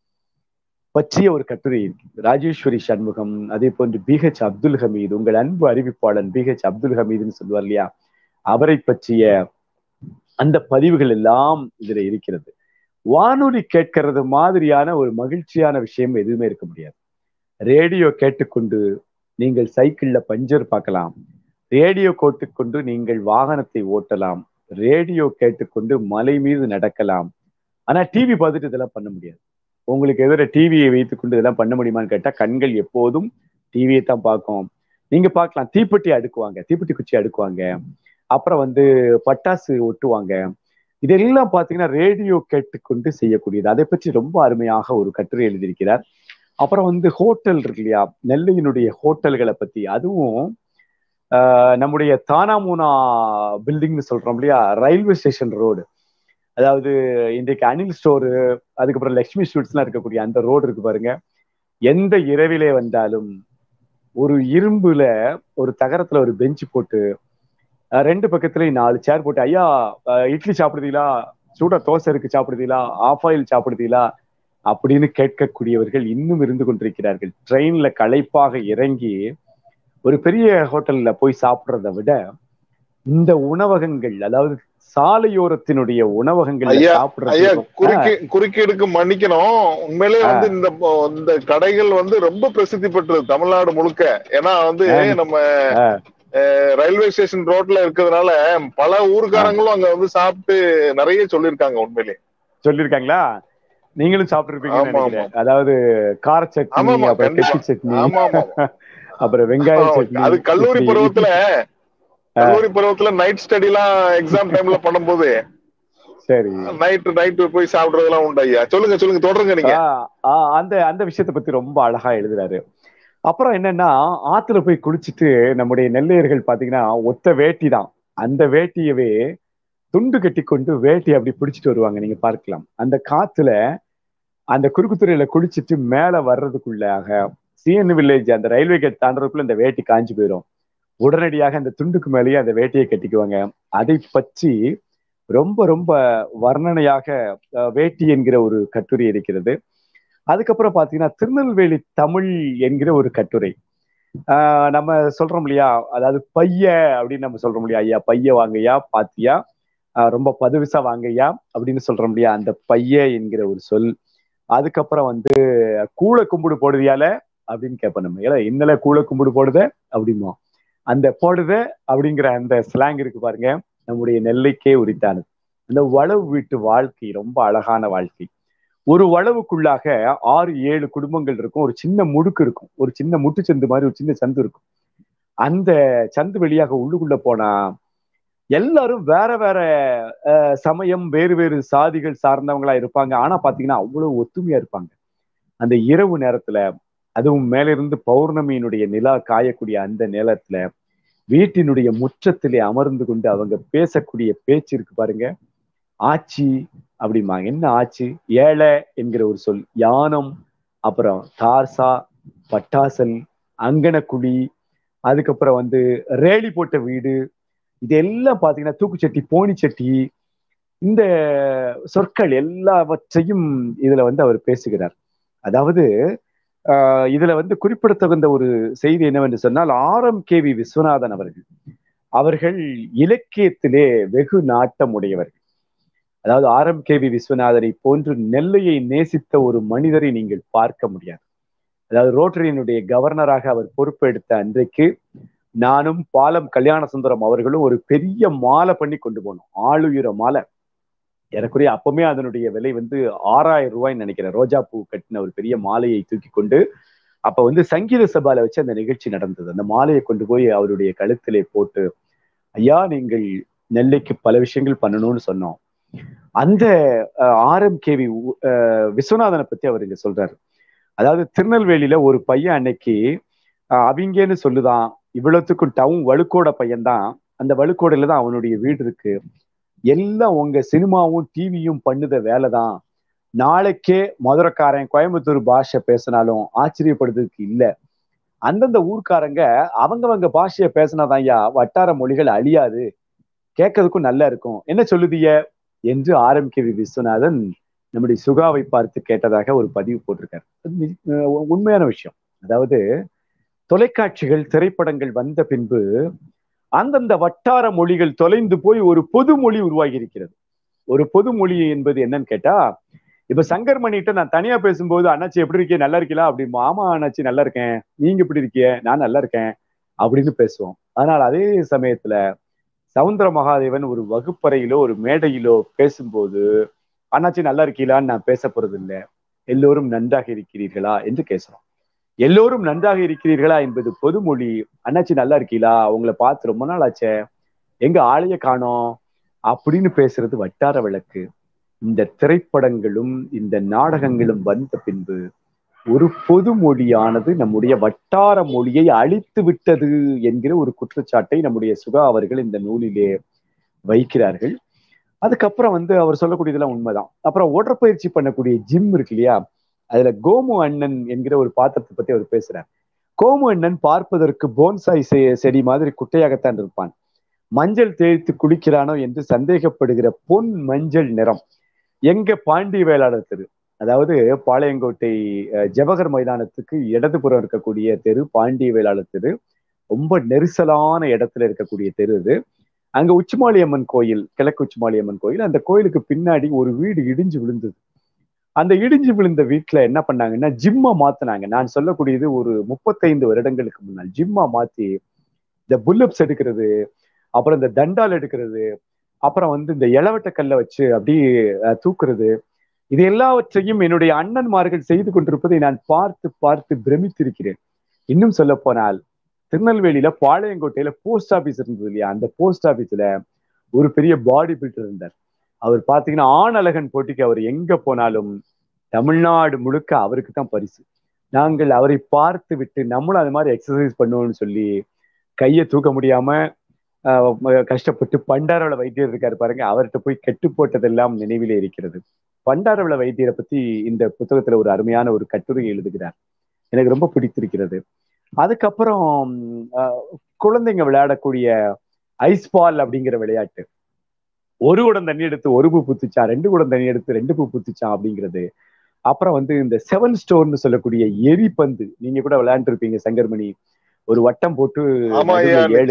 பற்றிய ஒரு கட்டுரை இருக்கு ராஜேஸ்வரி சண்முகம் அதே போன்று பிஹெச் அப்துல் ஹமீத் உங்கள் அன்பு அறிவிப்பாளன் பிஹெச் அப்துல் ஹமீதுன்னு சொல்லுவார் இல்லையா அவரை பற்றிய அந்த பதிவுகள் எல்லாம் இதுல இருக்கிறது வானொலி கேட்கறது மாதிரியான ஒரு மகிழ்ச்சியான விஷயம் எதுவுமே இருக்க முடியாது ரேடியோ கேட்டுக்கொண்டு நீங்கள் சைக்கிள்ல பஞ்சர் பார்க்கலாம் ரேடியோ கேட்டுக்கொண்டு நீங்கள் வாகனத்தை ஓட்டலாம் ரேடியோ கேட்டுக்கொண்டு மலை மீது நடக்கலாம் ஆனா டிவி பார்த்துட்டு இதெல்லாம் பண்ண முடியாது உங்களுக்கு எதிர டிவியை வைத்துக்கொண்டு இதெல்லாம் பண்ண முடியுமான்னு கேட்டா கண்கள் எப்போதும் டிவியை தான் பார்க்கும் நீங்க பார்க்கலாம் தீப்பெட்டி அடுக்குவாங்க தீப்பெட்டி குச்சி அடுக்குவாங்க அப்புறம் வந்து பட்டாசு ஒட்டுவாங்க இதெல்லாம் பாத்தீங்கன்னா ரேடியோ கேட்டுக்கொண்டு செய்யக்கூடியது அதை பற்றி ரொம்ப அருமையாக ஒரு கட்டுரை எழுதியிருக்கிறார் அப்புறம் வந்து ஹோட்டல் இருக்கு இல்லையா நெல்லையினுடைய ஹோட்டல்களை பத்தி அதுவும் ஆஹ் நம்முடைய தானாமூனா பில்டிங்னு சொல்றோம் இல்லையா ரயில்வே ஸ்டேஷன் ரோடு அதாவது இன்றைக்கு அனில் ஸ்டோரு அதுக்கப்புறம் லக்ஷ்மி ஸ்வீட்ஸ்லாம் இருக்கக்கூடிய அந்த ரோடு இருக்கு பாருங்க எந்த இரவிலே வந்தாலும் ஒரு இரும்புல ஒரு தகரத்துல ஒரு பெஞ்ச் போட்டு அஹ் ரெண்டு பக்கத்துலயும் நாலு சேர் போட்டு ஐயா அஹ் இட்லி சாப்பிடுதீங்களா சூடா தோசை இருக்கு சாப்பிடுதீங்களா ஆஃப் ஆயில் சாப்பிடுதீங்களா அப்படின்னு கேட்கக்கூடியவர்கள் இன்னும் இருந்து கொண்டிருக்கிறார்கள் ட்ரெயின்ல களைப்பாக இறங்கி ஒரு பெரிய ஹோட்டல்ல போய் சாப்பிடுறதை விட இந்த உணவகங்கள் அதாவது சாலையோரத்தினுடைய உணவகங்கள்ல ஐயா, ஐயா சாப்பிடுறது குறுக்கி குறுக்கீடுக்கு மன்னிக்கணும் உண்மையிலே வந்து இந்த இந்த கடைகள் வந்து ரொம்ப பிரசித்தி பெற்றது தமிழ்நாடு முழுக்க ஏன்னா வந்து ஆ. நம்ம ஆ. அஹ், ரயில்வே ஸ்டேஷன் ரோட்ல இருக்கிறதுனால பல ஊர்க்காரங்களும் அங்க வந்து சாப்பிட்டு நிறைய சொல்லியிருக்காங்க உண்மையிலே சொல்லிருக்காங்களா நீங்களும் சாப்பிட்டுருப்பீங்கன்னு ஆமா, நினைக்கிறேன் அதாவது கார ஆமா, சட்னி ஆமா, அப்புறம் கண்டிப்பா. கெட்டி சட்னி ஆமா ஆமா அப்புறம் வெங்காய சட்னி அது கல்லூரி இப்படி பருவத்துல கல்லூரி பருவத்துல நைட் ஸ்டடி எல்லாம் எக்ஸாம் டைம்ல பண்ணும்போது சரி நைட் நைட் போய் சாப்பிடுறதெல்லாம் உண்டு ஐயா சொல்லுங்க சொல்லுங்க தொடருங்க நீங்க ஆ, ஆ, அந்த அந்த விஷயத்தை பத்தி ரொம்ப அழகா எழுதுறாரு அப்புறம் என்னன்னா ஆத்துல போய் குளிச்சுட்டு நம்முடைய நெல்லையர்கள் பாத்தீங்கன்னா ஒத்த வேட்டி தான் அந்த வேட்டியவே துண்டு கட்டி கொண்டு வேட்டி அப்படி பிடிச்சிட்டு வருவாங்க நீங்க பார்க்கலாம் அந்த காத்துல அந்த குறுக்குத்துறையில குளிச்சுட்டு மேல வர்றதுக்குள்ளாக சிஎன் வில்லேஜ் அந்த ரயில்வே கேட் தாண்டறதுக்குள்ள இந்த வேட்டி காஞ்சு போயிடும் உடனடியாக அந்த துண்டுக்கு மேலேயே அந்த வேட்டியை கட்டிக்குவாங்க அதை பற்றி ரொம்ப ரொம்ப வர்ணனையாக அஹ், வேட்டி என்கிற ஒரு கட்டுரை இருக்கிறது அதுக்கப்புறம் பாத்தீங்கன்னா திருநெல்வேலி தமிழ் என்கிற ஒரு கட்டுரை ஆஹ் நம்ம சொல்றோம் இல்லையா அதாவது பைய அப்படின்னு நம்ம சொல்றோம் இல்லையா ஐயா பைய வாங்கய்யா பாத்தியா ஆஹ் ரொம்ப பதுவிசா வாங்கய்யா அப்படின்னு சொல்றோம் இல்லையா அந்த பைய என்கிற ஒரு சொல் அதுக்கப்புறம் வந்து கூளை கும்பிடு போடுதியால அப்படின்னு கேட்போம் நம்ம ஏன்னா இன்னல கூளை கும்பிடு போடுத அப்படிமோ அந்த போடுத அப்படிங்கிற அந்த ஸ்லாங் இருக்கு பாருங்க நம்முடைய நெல்லைக்கே உரித்தானது அந்த வளவு வீட்டு வாழ்க்கை ரொம்ப அழகான வாழ்க்கை ஒரு வளவுக்குள்ளாக ஆறு ஏழு குடும்பங்கள் இருக்கும் ஒரு சின்ன முடுக்கு இருக்கும் ஒரு சின்ன முட்டுச்சந்து மாதிரி ஒரு சின்ன சந்து இருக்கும் அந்த சந்து வழியாக உள்ளுக்குள்ள போனா எல்லாரும் வேற வேற அஹ், சமயம் வேறு வேறு சாதிகள் சார்ந்தவங்களா இருப்பாங்க ஆனா பாத்தீங்கன்னா அவ்வளவு ஒத்துமையா இருப்பாங்க அந்த இரவு நேரத்துல அதுவும் மேலிருந்து பௌர்ணமியினுடைய நிலா காயக்கூடிய அந்த நேரத்துல வீட்டினுடைய முற்றத்திலே அமர்ந்து கொண்டு அவங்க பேசக்கூடிய பேச்சு இருக்கு பாருங்க ஆச்சி அப்படிம்பாங்க என்ன ஆச்சு ஏழை என்கிற ஒரு சொல் யானம் அப்புறம் தார்சா பட்டாசல் அங்கனக்குழி அதுக்கப்புறம் வந்து ரேலி போட்ட வீடு இதெல்லாம் பாத்தீங்கன்னா தூக்குச்சட்டி போனிச்சட்டி இந்த சொற்கள் எல்லாவற்றையும் இதுல வந்து அவர் பேசுகிறார் அதாவது ஆஹ் இதுல வந்து குறிப்பிடத்தகுந்த ஒரு செய்தி என்னவென்று சொன்னால் R M K V Viswanathan அவர்கள் அவர்கள் இலக்கியத்திலே வெகு நாட்டம் உடையவர்கள் அதாவது ஆர் எம் கே வி விஸ்வநாதனை போன்று நெல்லையை நேசித்த ஒரு மனிதரை நீங்கள் பார்க்க முடியாது அதாவது ரோட்டரியினுடைய கவர்னராக அவர் பொறுப்பெடுத்த அன்றைக்கு நானும் பாலம் கல்யாண சுந்தரம் அவர்களும் ஒரு பெரிய மாலை பண்ணி கொண்டு போனோம் ஆளுயர மாலை எனக்குரிய அப்பவுமே அதனுடைய விலை வந்து ஆறாயிரம் ரூபாய்ன்னு நினைக்கிறேன் ரோஜா பூ கட்டின ஒரு பெரிய மாலையை தூக்கி கொண்டு அப்ப வந்து சங்கீத சபால வச்சு அந்த நிகழ்ச்சி நடந்தது அந்த மாலையை கொண்டு போய் அவருடைய கழுத்திலே போட்டு ஐயா நீங்கள் நெல்லைக்கு பல விஷயங்கள் பண்ணணும்னு சொன்னோம் அந்த ஆர் எம் கேவி விஸ்வநாதனை பத்தி அவர் இங்க சொல்றாரு அதாவது திருநெல்வேலியில ஒரு பையன் அன்னைக்கு அஹ், அவங்கன்னு சொல்லுதான் இவ்வளவுத்துக்கும் டவுன் வழுக்கோட பையன்தான் அந்த வழுக்கோடையில தான் அவனுடைய வீடு இருக்கு எல்லாம் உங்க சினிமாவும் டிவியும் பண்ணுத வேலைதான் நாளைக்கே மதுரைக்காரன் கோயம்புத்தூர் பாஷை பேசினாலும் ஆச்சரியப்படுறதுக்கு இல்ல அந்தந்த ஊர்க்காரங்க அவங்கவங்க பாஷைய பேசினாதான் ஐயா வட்டார மொழிகள் அழியாது கேட்கறதுக்கும் நல்லா இருக்கும் என்ன சொல்லுதிய என்று ஆரம்பிக்க விஸ்வநாதன் நம்முடைய சுகாவை பார்த்து கேட்டதாக ஒரு பதிவு போட்டிருக்காரு அது நி- அஹ் உண்மையான விஷயம் அதாவது தொலைக்காட்சிகள் திரைப்படங்கள் வந்த பின்பு அந்தந்த வட்டார மொழிகள் தொலைந்து போய் ஒரு பொது மொழி உருவாகி இருக்கிறது ஒரு பொது மொழி என்பது என்னன்னு கேட்டா இப்ப சங்கர் மணிகிட்ட நான் தனியா பேசும்போது அண்ணாச்சி எப்படி இருக்கீங்க நல்லா இருக்கீங்களா அப்படி ஆமா அண்ணாச்சி நல்லா இருக்கேன் நீங்க எப்படி இருக்கீங்க நான் நல்லா இருக்கேன் அப்படின்னு பேசுவோம் ஆனால் அதே சமயத்துல சவுந்தர மகாதேவன் ஒரு வகுப்பறையிலோ ஒரு மேடையிலோ பேசும்போது அண்ணாச்சி நல்லா இருக்கீங்களான்னு நான் பேச போறது இல்லை எல்லோரும் நன்றாக இருக்கிறீர்களா என்று பேசுறோம் எல்லோரும் நன்றாக இருக்கிறீர்களா என்பது பொதுமொழி அண்ணாச்சி நல்லா இருக்கீங்களா உங்களை பார்த்து ரொம்ப நாள் ஆச்சே எங்க ஆளைய காணோம் அப்படின்னு பேசுறது வட்டார வழக்கு இந்த திரைப்படங்களும் இந்த நாடகங்களும் வந்த பின்பு ஒரு பொது மொழியானது நம்முடைய வட்டார மொழியை அழித்து விட்டது என்கிற ஒரு குற்றச்சாட்டை நம்முடைய சுகா அவர்கள் இந்த நூலிலே வைக்கிறார்கள் அதுக்கப்புறம் வந்து அவர் சொல்லக்கூடியதெல்லாம் உண்மைதான் அப்புறம் ஓட்டப்பயிற்சி பண்ணக்கூடிய ஜிம் இருக்கு இல்லையா அதுல கோமு அண்ணன் என்கிற ஒரு பாத்திரத்தை பத்தி அவர் பேசுறார் கோமு அண்ணன் பார்ப்பதற்கு போன்சாய் செடி மாதிரி குட்டையாகத்தான் இருப்பான் மஞ்சள் தேய்த்து குளிக்கிறானோ என்று சந்தேகப்படுகிற பொன் மஞ்சள் நிறம் எங்க பாண்டிய வேளாளர் தெரு அதாவது பாளையங்கோட்டை ஜவஹர் மைதானத்துக்கு இடதுபுறம் இருக்கக்கூடிய தெரு பாண்டிய வேளாளர் தெரு ரொம்ப நெரிசலான இடத்துல இருக்கக்கூடிய தெரு இது அங்க உச்சிமாளியம்மன் கோயில் கிழக்கு உச்சிமாளியம்மன் கோயில் அந்த கோயிலுக்கு பின்னாடி ஒரு வீடு இடிஞ்சு விழுந்தது அந்த இடிஞ்சு விழுந்த வீட்டுல என்ன பண்ணாங்கன்னா ஜிம்மா மாத்தினாங்க நான் சொல்லக்கூடியது ஒரு முப்பத்தைந்து வருடங்களுக்கு முன்னால் ஜிம்மா மாத்தி இந்த புல்லப்ஸ் எடுக்கிறது அப்புறம் இந்த தண்டால் எடுக்கிறது அப்புறம் வந்து இந்த இளவட்ட கல்லை வச்சு அப்படியே தூக்குறது இது எல்லாவற்றையும் என்னுடைய அண்ணன்மார்கள் செய்து கொண்டிருப்பதை நான் பார்த்து பார்த்து பிரமித்திருக்கிறேன் இன்னும் சொல்ல போனால் திருநெல்வேலியில பாளையங்கோட்டையில போஸ்ட் ஆபீஸ் இருந்தது இல்லையா அந்த போஸ்ட் ஆபீஸ்ல ஒரு பெரிய பாடி பில்டர் இருந்தார் அவர் பாத்தீங்கன்னா ஆண் அழகன் போட்டிக்கு அவர் எங்க போனாலும் தமிழ்நாடு முழுக்க அவருக்கு தான் பரிசு நாங்கள் அவரை பார்த்து விட்டு நம்மளும் அது மாதிரி எக்ஸசைஸ் பண்ணுவோம்னு சொல்லி கையை தூக்க முடியாம கஷ்டப்பட்டு பண்டாரவள வைத்தியர் இருக்காரு பாருங்க அவர்கிட்ட போய் கெட்டு போட்டதெல்லாம் நினைவிலே இருக்கிறது பண்டாரவள வைத்தியரை பத்தி இந்த புத்தகத்துல ஒரு அருமையான ஒரு கட்டுரை எழுதுகிறார் எனக்கு ரொம்ப பிடித்திருக்கிறது அதுக்கப்புறம் குழந்தைங்க விளையாடக்கூடிய ஐஸ் பால் அப்படிங்கிற விளையாட்டு ஒரு குடம் தண்ணி எடுத்து ஒரு பூ புத்துச்சான் ரெண்டு குடம் தண்ணி எடுத்து ரெண்டு பூ புத்துச்சான் அப்படிங்கிறது அப்புறம் வந்து இந்த செவன் ஸ்டோர்னு சொல்லக்கூடிய எரிபந்து நீங்க கூட விளையாண்டுருப்பீங்க சங்கர்மணி ஒரு வட்டம் போட்டு ஏழு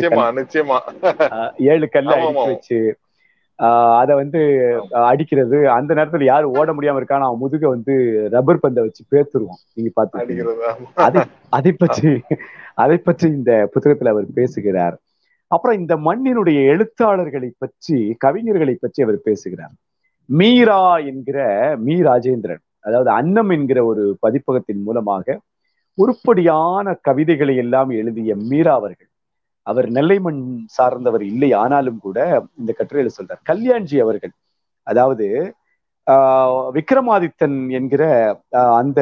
ஏழு கல்ல அடிச்சு வச்சு அத வந்து அடிக்கிறது அந்த நேரத்துல யாரு ஓட முடியாம இருக்கான அவன் முதுக வந்து ரப்பர் பந்தை வச்சு பேத்துருவான் நீங்க பாத்து அதை அதை பற்றி அதை பற்றி இந்த புத்தகத்துல அவர் பேசுகிறார் அப்புறம் இந்த மண்ணினுடைய எழுத்தாளர்களை பற்றி கவிஞர்களை பற்றி அவர் பேசுகிறார் மீரா என்கிற மீ ராஜேந்திரன் அதாவது அன்னம் என்கிற ஒரு பதிப்பகத்தின் மூலமாக உருப்படியான கவிதைகளை எல்லாம் எழுதிய மீரா அவர்கள் அவர் நெல்லை மண் சார்ந்தவர் இல்லை ஆனாலும் கூட இந்த கட்டுரையில சொல்றார் கல்யாண்ஜி அவர்கள் அதாவது ஆஹ் விக்ரமாதித்தன் என்கிற அந்த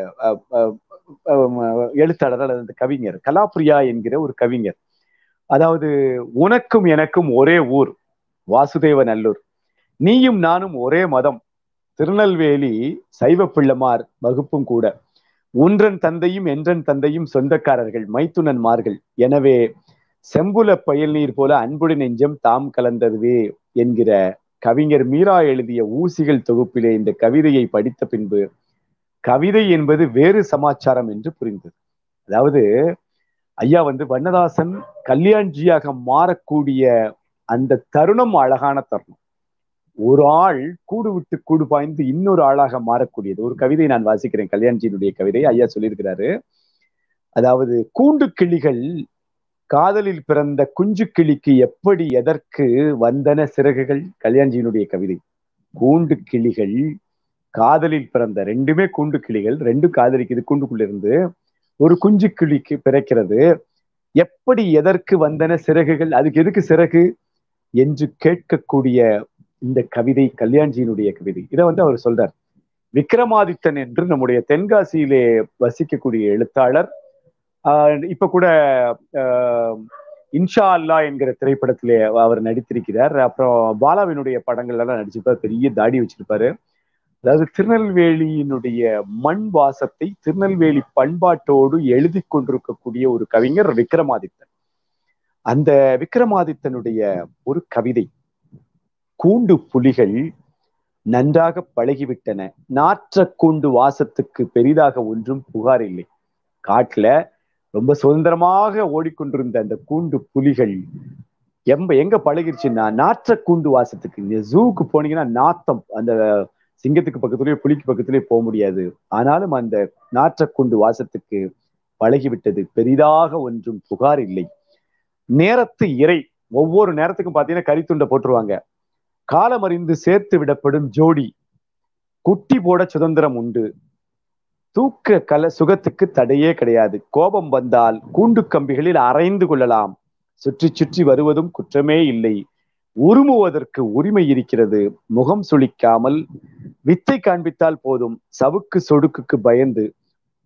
எழுத்தாளர் அல்லது அந்த கவிஞர் கலாப்ரியா என்கிற ஒரு கவிஞர் அதாவது உனக்கும் எனக்கும் ஒரே ஊர் வாசுதேவ நல்லூர் நீயும் நானும் ஒரே மதம் திருநெல்வேலி சைவ பிள்ளமார் வகுப்பும் கூட உன்றன் தந்தையும் என்றன் தந்தையும் சொந்தக்காரர்கள் மைத்துனன்மார்கள் எனவே செம்புல பயல் நீர் போல அன்புடு நெஞ்சம் தாம் கலந்ததுவே என்கிற கவிஞர் மீரா எழுதிய ஊசிகள் தொகுப்பிலே இந்த கவிதையை படித்த பின்பு கவிதை என்பது வேறு சமாச்சாரம் என்று புரிந்தது அதாவது ஐயா வந்து வண்ணதாசன் கல்யாண்ஜியாக மாறக்கூடிய அந்த தருணம் அழகான தருணம் ஒரு ஆள் கூடு விட்டு கூடு பாய்ந்து இன்னொரு ஆளாக மாறக்கூடியது ஒரு கவிதை நான் வாசிக்கிறேன் கல்யாண்ஜியினுடைய கவிதை ஐயா சொல்லியிருக்கிறாரு அதாவது கூண்டு கிளிகள் காதலில் பிறந்த குஞ்சு கிளிக்கு எப்படி எதற்கு வந்தன சிறகுகள் கல்யாண்ஜியினுடைய கவிதை கூண்டு கிளிகள் காதலில் பிறந்த ரெண்டுமே கூண்டு கிளிகள் ரெண்டும் காதலிக்குது கூண்டுக்குள்ள இருந்து ஒரு குஞ்சு கிளிக்கு பிறக்கிறது எப்படி எதற்கு வந்தன சிறகுகள் அதுக்கு எதுக்கு சிறகு என்று கேட்கக்கூடிய இந்த கவிதை கல்யாண்ஜியினுடைய கவிதை இதை வந்து அவர் சொல்றார் விக்ரமாதித்தன் என்று நம்முடைய தென்காசியிலே வசிக்கக்கூடிய எழுத்தாளர் ஆஹ் இப்ப கூட இன்ஷா அல்லா என்கிற திரைப்படத்திலே அவர் நடித்திருக்கிறார் அப்புறம் பாலாவினுடைய படங்கள் எல்லாம் நடிச்சிருப்பார் பெரிய தாடி வச்சிருப்பாரு அதாவது திருநெல்வேலியினுடைய மண் வாசத்தை திருநெல்வேலி பண்பாட்டோடு எழுதி கொண்டிருக்கக்கூடிய ஒரு கவிஞர் விக்ரமாதித்தன் அந்த விக்ரமாதித்தனுடைய ஒரு கவிதை கூண்டு புலிகள் நன்றாக பழகிவிட்டன நாற்ற கூண்டு வாசத்துக்கு பெரிதாக ஒன்றும் புகார் இல்லை காட்டுல ரொம்ப சுதந்திரமாக ஓடிக்கொண்டிருந்த அந்த கூண்டு புலிகள் எம்ப எங்க பழகிருச்சுன்னா நாற்ற கூண்டு வாசத்துக்கு இந்த ஜூக்கு போனீங்கன்னா நாத்தம் அந்த சிங்கத்துக்கு பக்கத்துலயே புலிக்கு பக்கத்துலயே போக முடியாது ஆனாலும் அந்த நாற்றக்குண்டு வாசத்துக்கு பழகிவிட்டது பெரிதாக ஒன்றும் புகார் இல்லை நேரத்து இறை ஒவ்வொரு நேரத்துக்கும் பாத்தீங்கன்னா கரித்துண்டை போட்டுருவாங்க காலம் அறிந்து சேர்த்து விடப்படும் ஜோடி குட்டி போட சுதந்திரம் உண்டு தூக்க கல சுகத்துக்கு தடையே கிடையாது கோபம் வந்தால் கூண்டு கம்பிகளில் அரைந்து கொள்ளலாம் சுற்றி சுற்றி வருவதும் குற்றமே இல்லை உருமுவதற்கு உரிமை இருக்கிறது முகம் சுளிக்காமல் வித்தை காண்பித்தால் போதும் சவுக்கு சொடுக்குக்கு பயந்து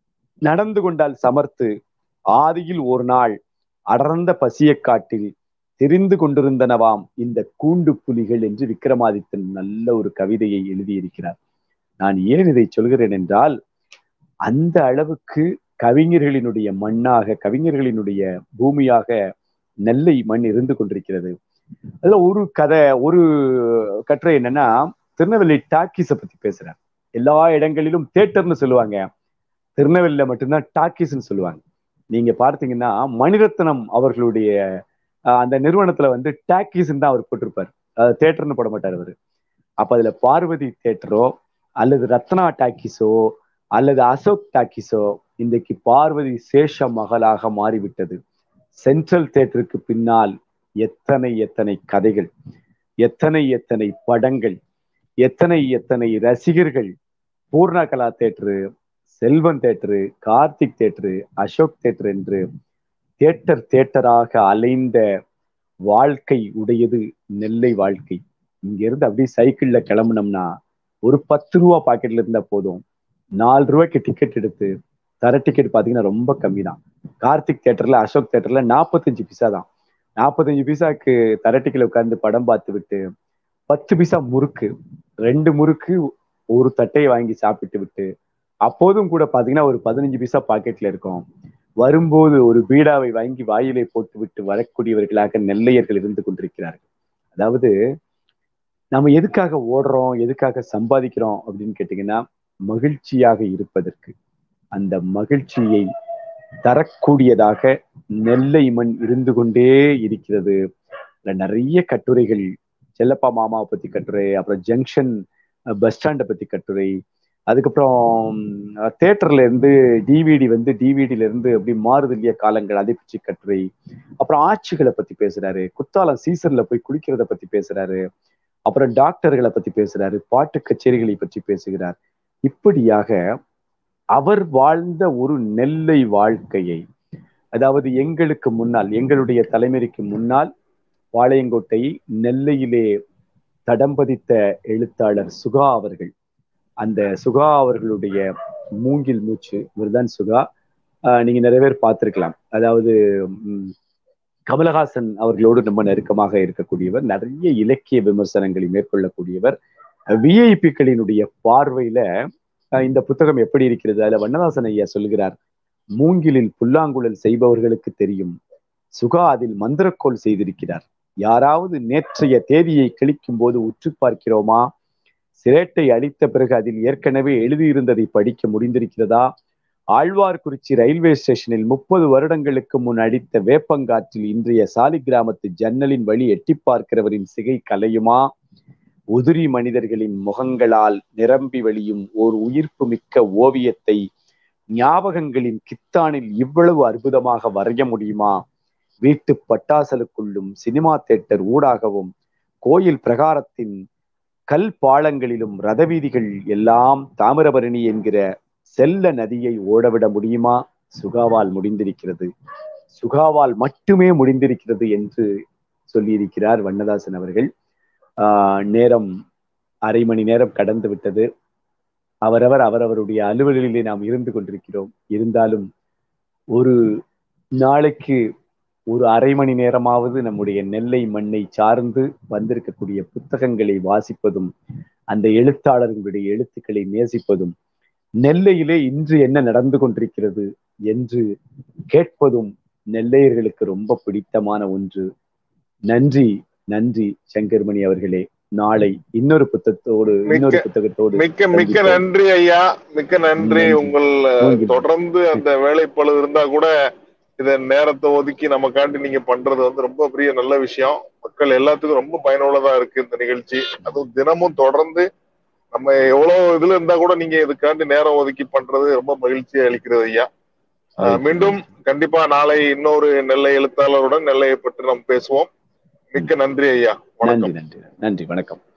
நடந்து கொண்டால் சமர்த்து ஆதியில் ஒரு நாள் அடர்ந்த பசிய காட்டில் தெரிந்து கொண்டிருந்தனவாம் இந்த கூண்டு புலிகள் என்று விக்ரமாதித்தன் நல்ல ஒரு கவிதையை எழுதியிருக்கிறார் நான் ஏன் இதை சொல்கிறேன் என்றால் அந்த அளவுக்கு கவிஞர்களினுடைய மண்ணாக கவிஞர்களினுடைய பூமியாக நெல்லை மண் இருந்து கொண்டிருக்கிறது அதுல ஒரு கதை ஒரு கட்டுரை என்னன்னா திருநெல்வேலி டாக்கீஸை பத்தி பேசுறார் எல்லா இடங்களிலும் தேட்டர்னு சொல்லுவாங்க திருநெல்வேலியில மட்டும்தான் டாக்கீஸ்ன்னு சொல்லுவாங்க நீங்க பார்த்தீங்கன்னா மணிரத்னம் அவர்களுடைய அந்த நிறுவனத்துல வந்து டாக்கீஸ்ன்னு தான் அவர் போட்டிருப்பார் தேட்டர்னு போட மாட்டார் அவரு அப்ப அதுல பார்வதி தேட்டரோ அல்லது ரத்னா டாக்கீஸோ அல்லது அசோக் டாக்கீஸோ இன்றைக்கு பார்வதி சேஷ மகளாக மாறிவிட்டது சென்ட்ரல் தேட்டருக்கு பின்னால் எத்தனை எத்தனை கதைகள் எத்தனை எத்தனை படங்கள் எத்தனை எத்தனை ரசிகர்கள் Poorna Kala theatre Selvan theatre Karthik theatre Ashok theatre என்று தேட்டர் தேட்டராக அலைந்த வாழ்க்கை உடையது நெல்லை வாழ்க்கை இங்க இருந்து அப்படியே சைக்கிள்ல கிளம்புனோம்னா ஒரு பத்து ரூபா பாக்கெட்ல இருந்தா போதும் நாலு ரூபாய்க்கு டிக்கெட் எடுத்து தர டிக்கெட் பாத்தீங்கன்னா ரொம்ப கம்மி தான் கார்த்திக் தேட்டர்ல அசோக் தேட்டர்ல நாற்பத்தஞ்சு பைசா தான் நாற்பத்தஞ்சு பைசாக்கு தர டிக்கெட்ல உட்கார்ந்து படம் பார்த்து விட்டு பத்து பைசா முறுக்கு ரெண்டு முறுக்கு ஒரு தட்டையை வாங்கி சாப்பிட்டு விட்டு அப்போதும் கூட பாத்தீங்கன்னா ஒரு பதினஞ்சு பைசா பாக்கெட்ல இருக்கும் வரும்போது ஒரு பீடாவை வாங்கி வாயிலை போட்டு விட்டு வரக்கூடியவர்களாக நெல்லையர்கள் இருந்து கொண்டிருக்கிறார்கள் அதாவது நம்ம எதுக்காக ஓடுறோம் எதுக்காக சம்பாதிக்கிறோம் அப்படின்னு கேட்டீங்கன்னா மகிழ்ச்சியாக இருப்பதற்கு அந்த மகிழ்ச்சியை தரக்கூடியதாக நெல்லை மண் இருந்து கொண்டே இருக்கிறது நிறைய கட்டுரைகள் செல்லப்பா மாமாவை பத்தி கட்டுரை அப்புறம் ஜங்ஷன் பஸ் ஸ்டாண்டை பத்தி கட்டுரை அதுக்கப்புறம் தேட்டர்ல இருந்து டிவிடி வந்து டிவிடில இருந்து அப்படி மாறுது இல்லையா காலங்கள் அதை பற்றி கட்டுரை அப்புறம் ஆட்சிகளை பத்தி பேசுறாரு குத்தாலம் சீசன்ல போய் குளிக்கிறத பத்தி பேசுறாரு அப்புறம் டாக்டர்களை பத்தி பேசுறாரு பாட்டு கச்சேரிகளை பற்றி பேசுகிறார் இப்படியாக அவர் வாழ்ந்த ஒரு நெல்லை வாழ்க்கையை அதாவது எங்களுக்கு முன்னால் எங்களுடைய தலைமுறைக்கு முன்னால் பாளையங்கோட்டை நெல்லையிலே தடம் பதித்த எழுத்தாளர் சுகா அவர்கள் அந்த சுகா அவர்களுடைய மூங்கில் மூச்சு இவர்தான் சுகா நீங்க நிறைய பேர் பார்த்திருக்கலாம் அதாவது கமலஹாசன் அவர்களோடு ரொம்ப நெருக்கமாக இருக்கக்கூடியவர் நிறைய இலக்கிய விமர்சனங்களை மேற்கொள்ளக்கூடியவர் விஐபிக்களினுடைய பார்வையில இந்த புத்தகம் எப்படி இருக்கிறது அதுல வண்ணதாசன் ஐயா சொல்கிறார் மூங்கிலில் புல்லாங்குழல் செய்பவர்களுக்கு தெரியும் சுகா அதில் மந்திரக்கோள் செய்திருக்கிறார் யாராவது நேற்றைய தேதியை கிழிக்கும் போது உற்று பார்க்கிறோமா சிரேட்டை அளித்த பிறகு அதில் ஏற்கனவே எழுதியிருந்ததை படிக்க முடிந்திருக்கிறதா ஆழ்வார்குறிச்சி ரயில்வே ஸ்டேஷனில் முப்பது வருடங்களுக்கு முன் அடித்த வேப்பங்காற்றில் இன்றைய சாலி கிராமத்து ஜன்னலின் வழி எட்டி பார்க்கிறவரின் சிகை கலையுமா உதிரி மனிதர்களின் முகங்களால் நிரம்பி வழியும் ஓர் உயிர்ப்பு மிக்க ஓவியத்தை ஞாபகங்களின் கித்தானில் இவ்வளவு அற்புதமாக வரைய முடியுமா வீட்டு பட்டாசலுக்குள்ளும் சினிமா தேட்டர் ஊடாகவும் கோயில் பிரகாரத்தின் கல் பாலங்களிலும் ரதவீதிகள் எல்லாம் தாமிரபரணி என்கிற செல்ல நதியை ஓடவிட முடியுமா சுகாவால் முடிந்திருக்கிறது சுகாவால் மட்டுமே முடிந்திருக்கிறது என்று சொல்லியிருக்கிறார் வண்ணதாசன் அவர்கள் ஆஹ் நேரம் அரை மணி நேரம் கடந்து விட்டது அவரவர் அவரவருடைய அலுவலிலே நாம் இருந்து கொண்டிருக்கிறோம் இருந்தாலும் ஒரு நாளைக்கு ஒரு அரை மணி நேரமாவது நம்முடைய நெல்லை மண்ணை சார்ந்து வந்திருக்கக்கூடிய புத்தகங்களை வாசிப்பதும் அந்த எழுத்தாளர்களுடைய எழுத்துக்களை நேசிப்பதும் நெல்லையிலே இன்று என்ன நடந்து கொண்டிருக்கிறது என்று கேட்பதும் நெல்லையர்களுக்கு ரொம்ப பிடித்தமான ஒன்று நன்றி நன்றி சங்கர்மணி அவர்களே நாளை இன்னொரு புத்தகத்தோடு இன்னொரு புத்தகத்தோடு மிக்க மிக்க நன்றி ஐயா மிக்க நன்றி உங்கள் தொடர்ந்து அந்த வேலைப்பளு இருந்தா கூட இத நேரத்தை ஒதுக்கி நமக்காண்டி நீங்க பண்றது வந்து ரொம்ப பெரிய நல்ல விஷயம் மக்கள் எல்லாத்துக்கும் ரொம்ப பயனுள்ளதா இருக்கு இந்த நிகழ்ச்சி அதுவும் தினமும் தொடர்ந்து நம்ம எவ்வளவு இதுல இருந்தா கூட நீங்க இதுக்காண்டி நேரம் ஒதுக்கி பண்றது ரொம்ப மகிழ்ச்சியை அளிக்கிறது ஐயா மீண்டும் கண்டிப்பா நாளை இன்னொரு நெல்லை எழுத்தாளருடன் நெல்லையை பற்றி நாம் பேசுவோம் மிக்க நன்றி ஐயா நன்றி நன்றி நன்றி வணக்கம்